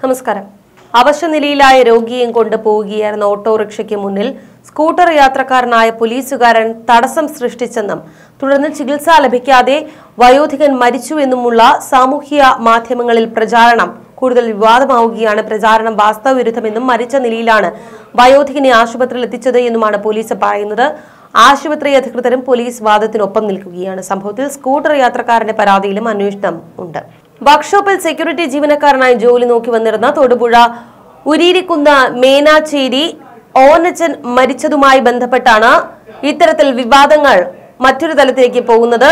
നമസ്കാരം അവശനിലയിലായ രോഗിയെയും കൊണ്ട് പോവുകയായിരുന്ന ഓട്ടോറിക്ഷയ്ക്ക് മുന്നിൽ സ്കൂട്ടർ യാത്രക്കാരനായ പോലീസുകാരൻ തടസ്സം സൃഷ്ടിച്ചെന്നും തുടർന്ന് ചികിത്സ ലഭിക്കാതെ വയോധികൻ മരിച്ചുവെന്നുമുള്ള സാമൂഹ്യ മാധ്യമങ്ങളിൽ പ്രചാരണം കൂടുതൽ വിവാദമാവുകയാണ് പ്രചാരണം വാസ്തവവിരുദ്ധമെന്നും മരിച്ച നിലയിലാണ് വയോധികനെ ആശുപത്രിയിൽ എത്തിച്ചത് എന്നുമാണ് പോലീസ് പറയുന്നത് ആശുപത്രി അധികൃതരും പോലീസ് വാദത്തിനൊപ്പം നിൽക്കുകയാണ് സംഭവത്തിൽ സ്കൂട്ടർ യാത്രക്കാരന്റെ പരാതിയിലും അന്വേഷണം ഉണ്ട് വർക്ക്ഷോപ്പിൽ സെക്യൂരിറ്റി ജീവനക്കാരനായി ജോലി നോക്കി വന്നിരുന്ന തൊടുപുഴ ഉരീരിക്കുന്ന് മേനാച്ചേരി ഓനച്ചൻ മരിച്ചതുമായി ബന്ധപ്പെട്ടാണ് ഇത്തരത്തിൽ വിവാദങ്ങൾ മറ്റൊരു തലത്തിലേക്ക് പോകുന്നത്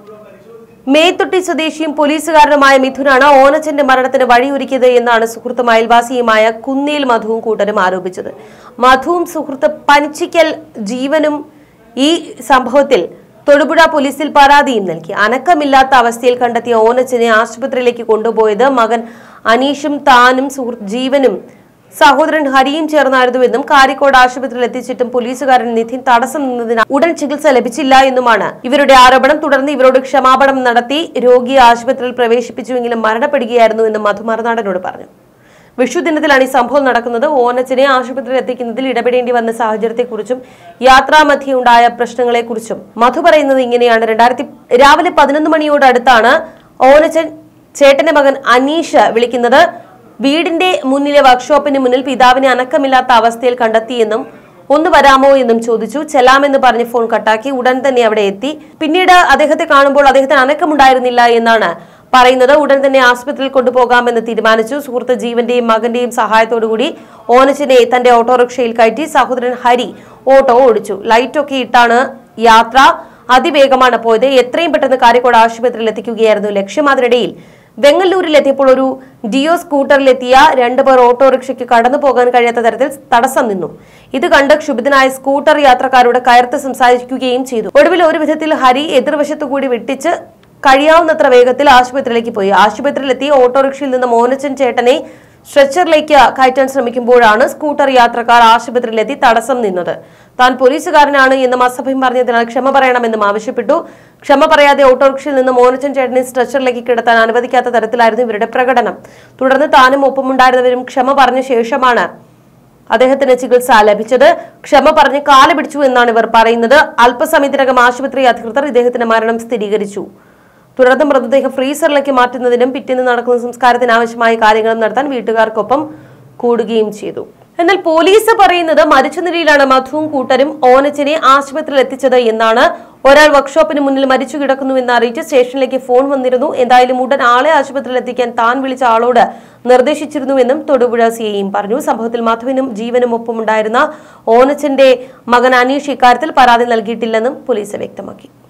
മേത്തൊട്ടി സ്വദേശിയും പോലീസുകാരനുമായ മിഥുനാണ് ഓനച്ചന്റെ മരണത്തിന് വഴിയൊരുക്കിയത് എന്നാണ് സുഹൃത്തും അയൽവാസിയുമായ കുന്നേൽ മധുവും കൂട്ടരും ആരോപിച്ചത് മധുവും സുഹൃത്ത് പനിച്ചിക്കൽ ജീവനും ഈ സംഭവത്തിൽ തൊടുപുഴ പോലീസിൽ പരാതിയും നൽകി അനക്കമില്ലാത്ത അവസ്ഥയിൽ കണ്ടെത്തിയ ഓനച്ചനെ ആശുപത്രിയിലേക്ക് കൊണ്ടുപോയത് മകൻ അനീഷും താനും സുഹൃത്ത് ജീവനും സഹോദരൻ ഹരിയും ചേർന്നായിരുന്നുവെന്നും കാരിക്കോട് ആശുപത്രിയിൽ എത്തിച്ചിട്ടും പോലീസുകാരൻ നിധിൻ തടസ്സം നിന്നതിനാൽ ഉടൻ ചികിത്സ ലഭിച്ചില്ല എന്നുമാണ് ഇവരുടെ ആരോപണം തുടർന്ന് ഇവരോട് ക്ഷമാപണം നടത്തി രോഗിയെ ആശുപത്രിയിൽ പ്രവേശിപ്പിച്ചുവെങ്കിലും മരണപ്പെടുകയായിരുന്നു എന്ന് മധു മറുനാടനോട് പറഞ്ഞു വിഷു ദിനത്തിലാണ് ഈ സംഭവം നടക്കുന്നത് ഓനച്ചനെ ആശുപത്രിയിൽ എത്തിക്കുന്നതിൽ ഇടപെടേണ്ടി വന്ന സാഹചര്യത്തെക്കുറിച്ചും യാത്രാമധ്യേ ഉണ്ടായ പ്രശ്നങ്ങളെക്കുറിച്ചും മധു പറയുന്നത് ഇങ്ങനെയാണ് രണ്ടായിരത്തി രാവിലെ പതിനൊന്ന് മണിയോട് അടുത്താണ് ഓനച്ചൻ ചേട്ടന്റെ മകൻ അനീഷ് വിളിക്കുന്നത് വീടിന്റെ മുന്നിലെ വർക്ക്ഷോപ്പിന് മുന്നിൽ പിതാവിനെ അനക്കമില്ലാത്ത അവസ്ഥയിൽ കണ്ടെത്തിയെന്നും ഒന്ന് വരാമോ എന്നും ചോദിച്ചു ചെല്ലാമെന്ന് പറഞ്ഞ് ഫോൺ കട്ടാക്കി ഉടൻ തന്നെ അവിടെ എത്തി പിന്നീട് അദ്ദേഹത്തെ കാണുമ്പോൾ അദ്ദേഹത്തിന് അനക്കമുണ്ടായിരുന്നില്ല എന്നാണ് പറയുന്നത് ഉടൻ തന്നെ ആശുപത്രിയിൽ കൊണ്ടുപോകാമെന്ന് തീരുമാനിച്ചു സുഹൃത്ത് ജീവന്റെയും മകന്റെയും സഹായത്തോടുകൂടി ഓനച്ചിനെ തന്റെ ഓട്ടോറിക്ഷയിൽ കയറ്റി സഹോദരൻ ഹരി ഓട്ടോ ഓടിച്ചു ലൈറ്റൊക്കെ ഇട്ടാണ് യാത്ര അതിവേഗമാണ് പോയത് എത്രയും പെട്ടെന്ന് കാരിക്കോട് ആശുപത്രിയിൽ എത്തിക്കുകയായിരുന്നു ലക്ഷ്യം അതിനിടയിൽ വെങ്ങല്ലൂരിലെത്തിയപ്പോൾ ഒരു ഡിയോ സ്കൂട്ടറിലെത്തിയ രണ്ടുപേർ ഓട്ടോറിക്ഷയ്ക്ക് കടന്നു പോകാൻ കഴിയാത്ത തരത്തിൽ തടസ്സം നിന്നു ഇത് കണ്ട് ക്ഷുഭിതനായ സ്കൂട്ടർ യാത്രക്കാരോട് കയർത്ത് സംസാരിക്കുകയും ചെയ്തു ഒടുവിൽ ഒരു വിധത്തിൽ ഹരി എതിർവശത്തുകൂടി വെട്ടിച്ച് കഴിയാവുന്നത്ര വേഗത്തിൽ ആശുപത്രിയിലേക്ക് പോയി ആശുപത്രിയിലെത്തി ഓട്ടോറിക്ഷയിൽ നിന്ന് മോനച്ചൻ ചേട്ടനെ സ്ട്രെച്ചറിലേക്ക് കയറ്റാൻ ശ്രമിക്കുമ്പോഴാണ് സ്കൂട്ടർ യാത്രക്കാർ ആശുപത്രിയിലെത്തി തടസ്സം നിന്നത് താൻ പോലീസുകാരനാണ് എന്നും അസഭ്യം പറഞ്ഞതിനാൽ ക്ഷമ പറയണമെന്നും ആവശ്യപ്പെട്ടു ക്ഷമ പറയാതെ ഓട്ടോറിക്ഷയിൽ നിന്ന് മോനച്ചൻ ചേട്ടനെ സ്ട്രെച്ചറിലേക്ക് കിടത്താൻ അനുവദിക്കാത്ത തരത്തിലായിരുന്നു ഇവരുടെ പ്രകടനം തുടർന്ന് താനും ഒപ്പമുണ്ടായിരുന്നവരും ക്ഷമ പറഞ്ഞ ശേഷമാണ് അദ്ദേഹത്തിന് ചികിത്സ ലഭിച്ചത് ക്ഷമ പറഞ്ഞ് കാല് പിടിച്ചു എന്നാണ് ഇവർ പറയുന്നത് അല്പസമയത്തിനകം ആശുപത്രി അധികൃതർ ഇദ്ദേഹത്തിന്റെ മരണം സ്ഥിരീകരിച്ചു തുടർന്ന് മൃതദേഹം ഫ്രീസറിലേക്ക് മാറ്റുന്നതിനും പിറ്റേന്ന് നടക്കുന്ന സംസ്കാരത്തിന് ആവശ്യമായ കാര്യങ്ങളും നടത്താൻ വീട്ടുകാർക്കൊപ്പം കൂടുകയും ചെയ്തു എന്നാൽ പോലീസ് പറയുന്നത് മരിച്ച നിലയിലാണ് മധുവും കൂട്ടരും ഓനച്ചിനെ ആശുപത്രിയിൽ എത്തിച്ചത് എന്നാണ് ഒരാൾ വർക്ക്ഷോപ്പിന് മുന്നിൽ മരിച്ചു കിടക്കുന്നു എന്ന് അറിയിച്ച് സ്റ്റേഷനിലേക്ക് ഫോൺ വന്നിരുന്നു എന്തായാലും ഉടൻ ആളെ ആശുപത്രിയിൽ എത്തിക്കാൻ താൻ വിളിച്ച ആളോട് നിർദ്ദേശിച്ചിരുന്നുവെന്നും തൊടുപുഴ സിഐയും പറഞ്ഞു സംഭവത്തിൽ മധുവിനും ജീവനും ഒപ്പമുണ്ടായിരുന്ന ഓനച്ചന്റെ മകൻ അനീഷ് ഇക്കാര്യത്തിൽ പരാതി നൽകിയിട്ടില്ലെന്നും പോലീസ് വ്യക്തമാക്കി